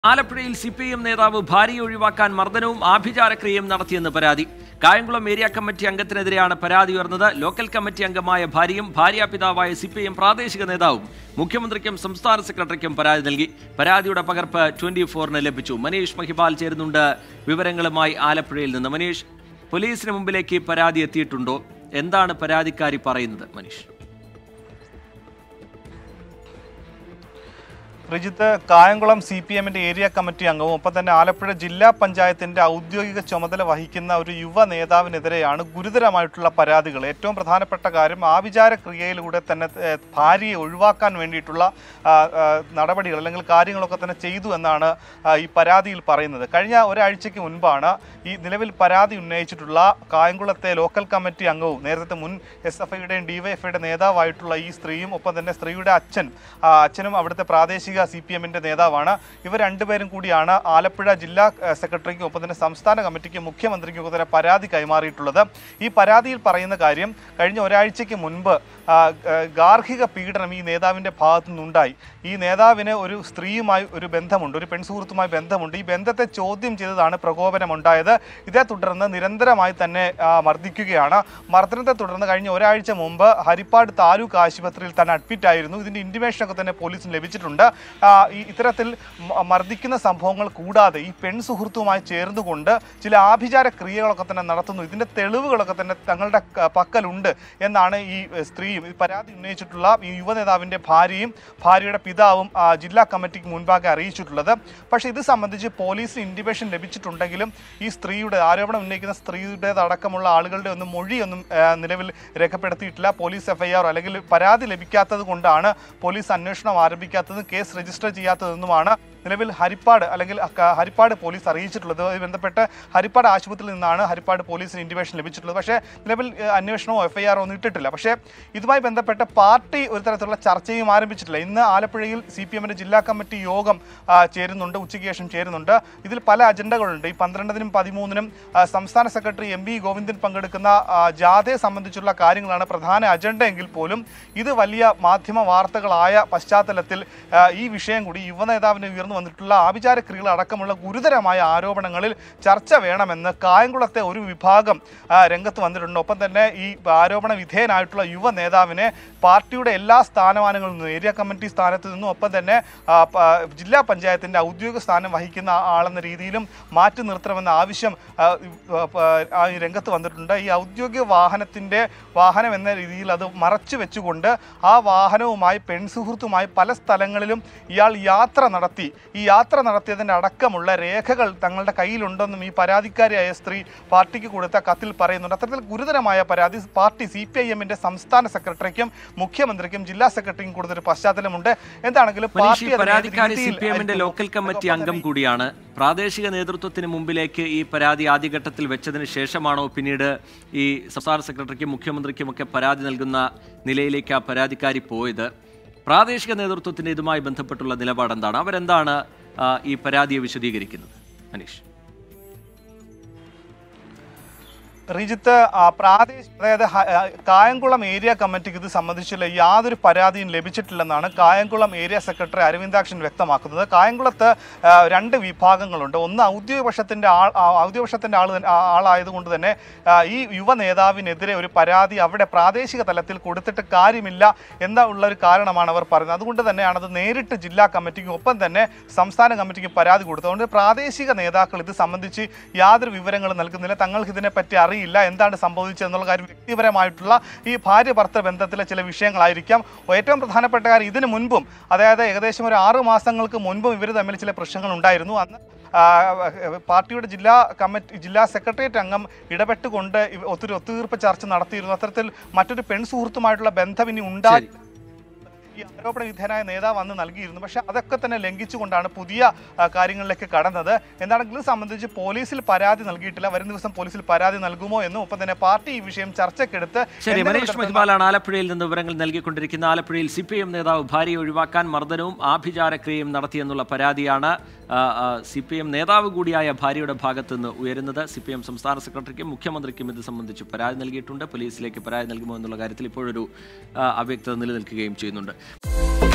ആലപ്പുഴയിൽ C P M നേതാവ് ഭാര്യയെ ഒഴിവാക്കാൻ മർദ്ദനവും ആഭിചാരക്രിയയും നടത്തിയെന്ന് പരാതി കായംകുളം ഏരിയ കമ്മിറ്റി അംഗത്തിനെതിരെയാണ് പരാതി ഉയർന്നത് ലോക്കൽ കമ്മിറ്റി അംഗമായ ഭാര്യയും ഭാര്യാപിതാവായ സി പി എം പ്രാദേശിക നേതാവും മുഖ്യമന്ത്രിക്കും സംസ്ഥാന സെക്രട്ടറിക്കും പരാതി നൽകി പരാതിയുടെ പകർപ്പ് ട്വന്റി ഫോറിന് ലഭിച്ചു മനീഷ് മഹിപാൽ ചേരുന്നുണ്ട് വിവരങ്ങളുമായി ആലപ്പുഴയിൽ നിന്ന് മനീഷ് പോലീസിന് മുമ്പിലേക്ക് ഈ പരാതി എത്തിയിട്ടുണ്ടോ എന്താണ് പരാതിക്കാരി പറയുന്നത് മനീഷ് റിജിത്ത് കായംകുളം സി പി എമ്മിന്റെ ഏരിയ കമ്മിറ്റി അംഗവും ഒപ്പം തന്നെ ആലപ്പുഴ ജില്ലാ പഞ്ചായത്തിന്റെ ഔദ്യോഗിക ചുമതല വഹിക്കുന്ന ഒരു യുവ നേതാവിനെതിരെയാണ് ഗുരുതരമായിട്ടുള്ള പരാതികൾ ഏറ്റവും പ്രധാനപ്പെട്ട കാര്യം ആവിചാര ക്രിയയിലൂടെ തന്നെ ഏഹ്, ഭാര്യയെ ഒഴിവാക്കാൻ വേണ്ടിയിട്ടുള്ള ആ, ആ, നടപടികൾ അല്ലെങ്കിൽ കാര്യങ്ങളൊക്കെ തന്നെ ചെയ്തു എന്നാണ് ആ, ഈ പരാതിയിൽ പറയുന്നത് കഴിഞ്ഞ ഒരാഴ്ചയ്ക്ക് മുൻപാണ് ഈ നിലവിൽ പരാതി ഉന്നയിച്ചിട്ടുള്ള കായംകുളത്തെ ലോക്കൽ കമ്മിറ്റി അംഗവും നേരത്തെ മുൻ എസ് എഫ് ഐയുടെയും ഡിവൈഎഫ്ഐയുടെ നേതാവായിട്ടുള്ള ഈ സ്ത്രീയും ഒപ്പം തന്നെ സ്ത്രീയുടെ അച്ഛൻ ആ, അച്ഛനും അവിടുത്തെ പ്രാദേശിക സി പി എമ്മിന്റെ നേതാവാണ് ഇവർ രണ്ടുപേരും കൂടിയാണ് ആലപ്പുഴ ജില്ലാ ഏഹ്, സെക്രട്ടറിക്കും ഒപ്പം തന്നെ സംസ്ഥാന കമ്മിറ്റിക്കും മുഖ്യമന്ത്രിക്കും ഒക്കെ തന്നെ പരാതി കൈമാറിയിട്ടുള്ളത് ഈ പരാതിയിൽ പറയുന്ന കാര്യം കഴിഞ്ഞ ഒരാഴ്ചയ്ക്ക് മുൻപ് ആ, ഏഹ്, ഗാർഹിക പീഡനം ഈ നേതാവിന്റെ ഭാഗത്തു നിന്നുണ്ടായി ഈ നേതാവിന് ഒരു സ്ത്രീയുമായി ഒരു ബന്ധമുണ്ട് ഒരു പെൺസുഹൃത്തുമായി ബന്ധമുണ്ട് ഈ ബന്ധത്തെ ചോദ്യം ചെയ്തതാണ് പ്രകോപനമുണ്ടായത് ഇതേ തുടർന്ന് നിരന്തരമായി തന്നെ ആ, മർദ്ദിക്കുകയാണ് മർദ്ദനത്തെ തുടർന്ന് കഴിഞ്ഞ ഒരാഴ്ച മുമ്പ് ഹരിപ്പാട് താലൂക്ക് ആശുപത്രിയിൽ തന്നെ അഡ്മിറ്റ് ആയിരുന്നു ഇതിന്റെ ഇന്റിമേഷൻ ഒക്കെ തന്നെ പോലീസിന് ലഭിച്ചിട്ടുണ്ട് ആ, ഈ ഇത്തരത്തിൽ മ- മർദ്ദിക്കുന്ന സംഭവങ്ങൾ കൂടാതെ ഈ പെൺ സുഹൃത്തുമായി ചേർന്നുകൊണ്ട് ചില ആഭിചാര ക്രിയകളൊക്കെ തന്നെ നടത്തുന്നു ഇതിന്റെ തെളിവുകളൊക്കെ തന്നെ തങ്ങളുടെ ക- പക്കലുണ്ട് എന്നാണ് ഈ എഹ്, സ്ത്രീയും ഈ പരാതി ഉന്നയിച്ചിട്ടുള്ള ഈ യുവനേതാവിന്റെ ഭാര്യയും ഭാര്യയുടെ പിതാവും ആ, ജില്ലാ കമ്മിറ്റിക്ക് മുൻപാകെ അറിയിച്ചിട്ടുള്ളത് പക്ഷേ ഇത് സംബന്ധിച്ച് പോലീസിന് ഇൻഡിമേഷൻ ലഭിച്ചിട്ടുണ്ടെങ്കിലും ഈ സ്ത്രീയുടെ ആരോപണം ഉന്നയിക്കുന്ന സ്ത്രീയുടേതടക്കമുള്ള ആളുകളുടെ ഒന്നും മൊഴിയൊന്നും ആ, നിലവിൽ രേഖപ്പെടുത്തിയിട്ടില്ല പോലീസ് എഫ്ഐആർ അല്ലെങ്കിൽ പരാതി ലഭിക്കാത്തത് കൊണ്ടാണ് പോലീസ് അന്വേഷണം ആരംഭിക്കാത്തതും കേസ് രജിസ്റ്റർ ചെയ്യാത്തതെന്നുമാണ് നിലവിൽ ഹരിപ്പാട് അല്ലെങ്കിൽ അക്ക- ഹരിപ്പാട് പോലീസ് അറിയിച്ചിട്ടുള്ളത് അതുമായി ബന്ധപ്പെട്ട് ഹരിപ്പാട് ആശുപത്രിയിൽ നിന്നാണ് ഹരിപ്പാട് പോലീസിന് ഇൻഡിമേഷൻ ലഭിച്ചിട്ടുള്ളത് പക്ഷേ നിലവിൽ ഏഹ്, അന്വേഷണമോ എഫ്ഐആറോ ഒന്നും ഇട്ടിട്ടില്ല പക്ഷേ ഇതുമായി ബന്ധപ്പെട്ട് പാർട്ടി ഒരു തരത്തിലുള്ള ചർച്ചയും ആരംഭിച്ചിട്ടില്ല ഇന്ന് ആലപ്പുഴയിൽ സി പി എമ്മിന്റെ ജില്ലാ കമ്മിറ്റി യോഗം ആ, ചേരുന്നുണ്ട് ഉച്ചയ്ക്ക് ശേഷം ചേരുന്നുണ്ട് ഇതിൽ പല അജണ്ടകളുണ്ട് ഈ പന്ത്രണ്ടിനും പതിമൂന്നിനും ആ, സംസ്ഥാന സെക്രട്ടറി എം വി ഗോവിന്ദൻ പങ്കെടുക്കുന്ന ആ, ജാഥയെ സംബന്ധിച്ചുള്ള കാര്യങ്ങളാണ് പ്രധാന അജണ്ട എങ്കിൽ പോലും ഇത് വലിയ മാധ്യമ വാർത്തകളായ പശ്ചാത്തലത്തിൽ ആ, ഈ വിഷയം കൂടി യുവനേതാവിന് ഉയർന്നു വന്നിട്ടുള്ള ആഭിചാരക്രിയകൾ അടക്കമുള്ള ഗുരുതരമായ ആരോപണങ്ങളിൽ ചർച്ച വേണമെന്ന് കായംകുളത്തെ ഒരു വിഭാഗം ആ, രംഗത്ത് വന്നിട്ടുണ്ട് ഒപ്പം തന്നെ ഈ ആരോപണ വിധേയനായിട്ടുള്ള യുവ നേതാവിനെ പാർട്ടിയുടെ എല്ലാ സ്ഥാനമാനങ്ങളിൽ നിന്നും ഏരിയ കമ്മിറ്റി സ്ഥാനത്ത് നിന്നും ഒപ്പം തന്നെ ആ, പ- ജില്ലാ പഞ്ചായത്തിന്റെ ഔദ്യോഗിക സ്ഥാനം വഹിക്കുന്ന ആളെന്ന രീതിയിലും മാറ്റി നിർത്തണമെന്ന ആവശ്യം ആ, ആ, പ- ആ, ഈ രംഗത്ത് വന്നിട്ടുണ്ട് ഈ ഔദ്യോഗിക വാഹനത്തിന്റെ വാഹനം എന്ന രീതിയിൽ അത് മറച്ചു വെച്ചുകൊണ്ട് ആ വാഹനവുമായി പെൺസുഹൃത്തുമായി പല സ്ഥലങ്ങളിലും ഇയാൾ യാത്ര നടത്തി ഈ യാത്ര നടത്തിയതിൻ്റെ അടക്കമുള്ള രേഖകൾ തങ്ങളുടെ കയ്യിലുണ്ടെന്നും ഈ പരാതിക്കാരിയായ സ്ത്രീ പാർട്ടിക്ക് കൊടുത്ത കത്തിൽ പറയുന്നുണ്ട് അത്തരത്തിൽ ഗുരുതരമായ പരാതി പാർട്ടി സി പി ഐ എമ്മിന്റെ സംസ്ഥാന സെക്രട്ടറിക്കും മുഖ്യമന്ത്രിക്കും ജില്ലാ സെക്രട്ടറിക്കും കൊടുത്തൊരു പശ്ചാത്തലമുണ്ട് എന്താണെങ്കിലും മനീഷ് പാർട്ടി ഈ അതിനെ പരാതിക്കാരി സി രീതിയിൽ പി എമ്മിന്റെ ആയിരിക്കും ലോക്കൽ കമ്മിറ്റി ഒപ്പം അംഗം തന്നെ കൂടിയാണ് പ്രാദേശിക നേതൃത്വത്തിന് മുമ്പിലേക്ക് ഈ പരാതി ആദ്യഘട്ടത്തിൽ വെച്ചതിന് ശേഷമാണോ പിന്നീട് ഈ സംസ്ഥാന സെക്രട്ടറിക്കും മുഖ്യമന്ത്രിക്കും ഒക്കെ പരാതി നൽകുന്ന നിലയിലേക്ക് ആ പരാതിക്കാരി പോയത് പ്രാദേശിക നേതൃത്വത്തിന്റെ ഇതുമായി ബന്ധപ്പെട്ടുള്ള നിലപാട് എന്താണ് അവരെന്താണ് ആ, ഈ പരാതിയെ വിശദീകരിക്കുന്നത് മനീഷ് റിജിത്ത് ആ, പ്രാദേശിക അതായത് ഹ- ആ, കായംകുളം ഏരിയ കമ്മിറ്റിക്ക് ഇത് സംബന്ധിച്ചുള്ള യാതൊരു പരാതിയും ലഭിച്ചിട്ടില്ലെന്നാണ് കായംകുളം ഏരിയ സെക്രട്ടറി അരവിന്ദാക്ഷൻ വ്യക്തമാക്കുന്നത് കായംകുളത്ത് ആ, രണ്ട് വിഭാഗങ്ങളുണ്ട് ഒന്ന് ഔദ്യോഗിക പക്ഷത്തിന്റെ ആൾ ആ, ഔദ്യോഗിക പക്ഷത്തിന്റെ ആൾ തന്നെ- ആ- ആളായതുകൊണ്ട് തന്നെ ആ, ഈ യുവ നേതാവിനെതിരെ ഒരു പരാതി അവിടെ പ്രാദേശിക തലത്തിൽ കൊടുത്തിട്ട് കാര്യമില്ല എന്ന ഉള്ള ഒരു കാരണമാണ് അവർ പറയുന്നത് അതുകൊണ്ട് തന്നെയാണ് അത് നേരിട്ട് ജില്ലാ കമ്മിറ്റിക്കും ഒപ്പം തന്നെ സംസ്ഥാന കമ്മിറ്റിക്കും പരാതി കൊടുത്തത് അതുകൊണ്ട് പ്രാദേശിക നേതാക്കൾ ഇത് സംബന്ധിച്ച് യാതൊരു വിവരങ്ങളും നൽകുന്നില്ല തങ്ങൾക്ക് ഇതിനെപ്പറ്റി അറിയില്ല എന്താണ് സംഭവിച്ചത് എന്നുള്ള കാര്യം വ്യക്തിപരമായിട്ടുള്ള ഈ ഭാര്യ ഭർത്തൃ ബന്ധത്തിലെ ചില വിഷയങ്ങളായിരിക്കാം ഏറ്റവും പ്രധാനപ്പെട്ട കാര്യം ഇതിനു മുൻപും അതായത് ഏകദേശം ഒരു ആറ് മാസങ്ങൾക്ക് മുൻപും ഇവർ തമ്മിൽ ചില പ്രശ്നങ്ങൾ ഉണ്ടായിരുന്നു അന്ന് ആ, പാർട്ടിയുടെ ജില്ലാ കമ്മിറ്റി ജില്ലാ സെക്രട്ടേറിയറ്റ് അംഗം ഇടപെട്ടുകൊണ്ട് ഇവ- ഒത്തിരി ഒത്തുതീർപ്പ് ചർച്ച നടത്തിയിരുന്നു അത്തരത്തിൽ മറ്റൊരു പെൺ സുഹൃത്തുമായിട്ടുള്ള ബന്ധം ഇനി ഉണ്ടായി ഈ ആരോപണ വിധേയനായ നേതാവ് അന്ന് നൽകിയിരുന്നു പക്ഷെ അതൊക്കെ തന്നെ ലംഘിച്ചുകൊണ്ടാണ് പുതിയ ആ, കാര്യങ്ങളിലേക്ക് കടന്നത് എന്താണെങ്കിലും ഇത് സംബന്ധിച്ച് പോലീസിൽ പരാതി നൽകിയിട്ടില്ല വരും ദിവസം പോലീസിൽ പരാതി നൽകുമോ എന്നും ഒപ്പം തന്നെ പാർട്ടി ഈ വിഷയം ചർച്ചയ്ക്കെടുത്ത് ശരി എന്തെങ്കിലും മനീഷ് തരത്തിലുള്ള- മഹിബാലാണ് ആലപ്പുഴയിൽ നിന്ന് വിവരങ്ങൾ നൽകിക്കൊണ്ടിരിക്കുന്ന ആലപ്പുഴയിൽ സി പി എം നേതാവ് ഭാര്യയെ ഒഴിവാക്കാൻ മർദ്ദനവും ആഭിചാരക്രിയയും നടത്തിയെന്നുള്ള പരാതിയാണ് സി പി എം നേതാവ് കൂടിയായ ഭാര്യയുടെ ഭാഗത്ത് നിന്ന് ഉയരുന്നത് സി പി എം സംസ്ഥാന സെക്രട്ടറിക്കും മുഖ്യമന്ത്രിക്കും ഇത് സംബന്ധിച്ച് പരാതി നൽകിയിട്ടുണ്ട് പോലീസിലേക്ക് പരാതി നൽകുമോ എന്നുള്ള കാര്യത്തിൽ ഇപ്പോഴൊരു ആ, അവ്യക്തത നിലനിൽക്കുകയും ചെയ്യുന്നുണ്ട്